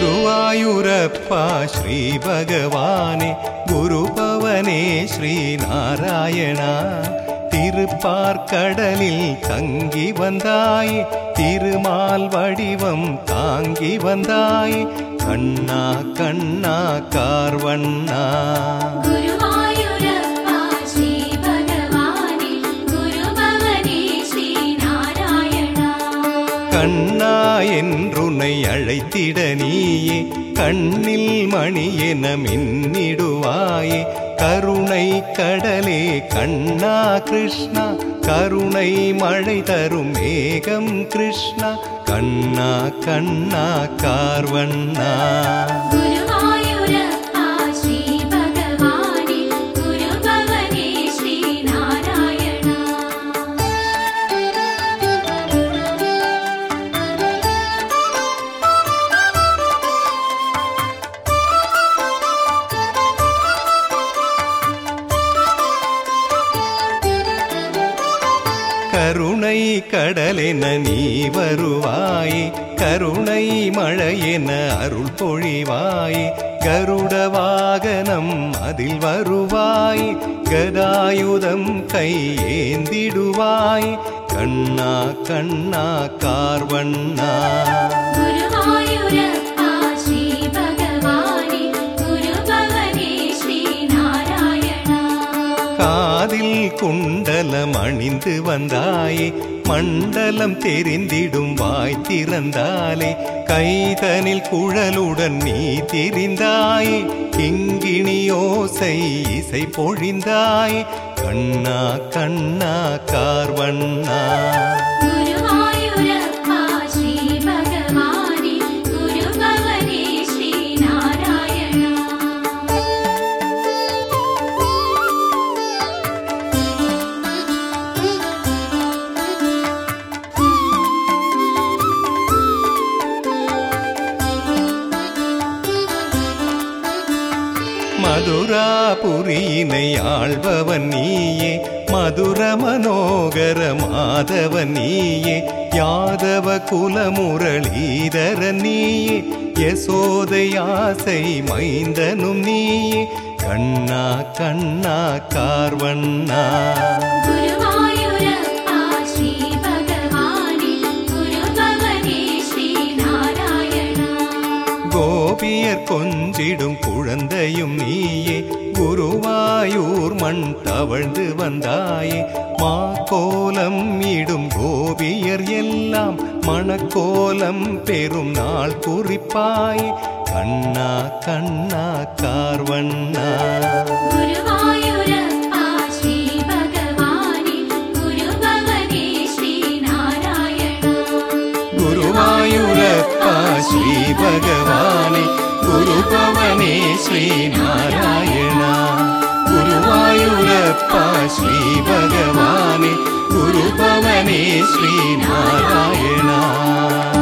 ഗുരുവായൂരപ്പ ശ്രീ ഭഗവാനെ ഗുരുഭവനേ ശ്രീനാരായണ திருப்பார்கடலில் தங்கி வந்தாய் திருமால் வடிவம் தாங்கி வந்தாய் கண்ணா கண்ணா கார்வண்ணா ഗുരുവായൂരപ്പ ശ്രീ ഭഗവാനേ ഗുരുഭവനേ ശ്രീനാരായണ கண்ணா என்றுனை அழைத்திட நீயே கண்ணில் மணி என மின்னிடுவாயே கருணை கடலே கண்ணா கிருஷ்ணா கருணை மழை தரும் மேகம் கிருஷ்ணா கண்ணா கண்ணா கார்வண்ணா ഗുരുവായൂരപ്പ ശ്രീ ഭഗവാനേ ഗുരുഭവനേ ശ്രീനാരായണ கருணை கடலென நீ வருவாய் கருணை மழையென அருள் பொழிவாய் கருட வாகனம் அதில் வருவாய் கதாயுதம் கையேந்திடுவாய் கண்ணா கண்ணா கார்வண்ணா ഗുരുവായൂരപ്പ ശ്രീ ഭഗവാനേ ഗുരുഭവനേ ശ്രീനാരായണ காதில் குண்டலம் அணிந்து வந்தாயே மண்டலம் தெரிந்திடும் வாய் திறந்தாலே கைதனில் குழலுடன் நீ திரிந்தாய் கிங்கிணி ஓசை இசை பொழிந்தாய் கண்ணா கண்ணா கார்வண்ணா ഗുരുവായൂരപ്പ ശ്രീ ഭഗവാനേ ഗുരുഭവനേ ശ്രീനാരായണ மதுராபுரியினை ஆள்பவன் நீயே மதுர மனோகர மாதவன் நீயே யாதவ குலமுரளீதர நீயே யசோதை ஆசை மைந்தனும் நீயே கண்ணா கண்ணா கார்வண்ணா ഗുരുവായൂരപ്പ ശ്രീ ഭഗവാനേ ഗുരുഭവനേ ശ്രീനാരായണ கோபியர் கொஞ்சிடும் குழந்தையும் நீயே குருவாயூர் மண் தவழ்ந்து வந்தாயே மா கோலம் இடும் கோபியர் எல்லாம் மணக்கோலம் பெரும் நாள் குறிப்பாய் கண்ணா கண்ணா கார்வண்ணா ഗുരുവായൂരപ്പ ശ്രീ ഭഗവാനേ ഗുരുഭവനേ ശ്രീനാരായണ ഗുരുവായൂരപ്പ ശ്രീ ഭഗവാനെ ഗുരുഭവനേ ശ്രീനാരായണ ഗുരുവായൂരപ്പ ശ്രീ ഭഗവാനെ ഗുരുഭവനേ ശ്രീനാരായണ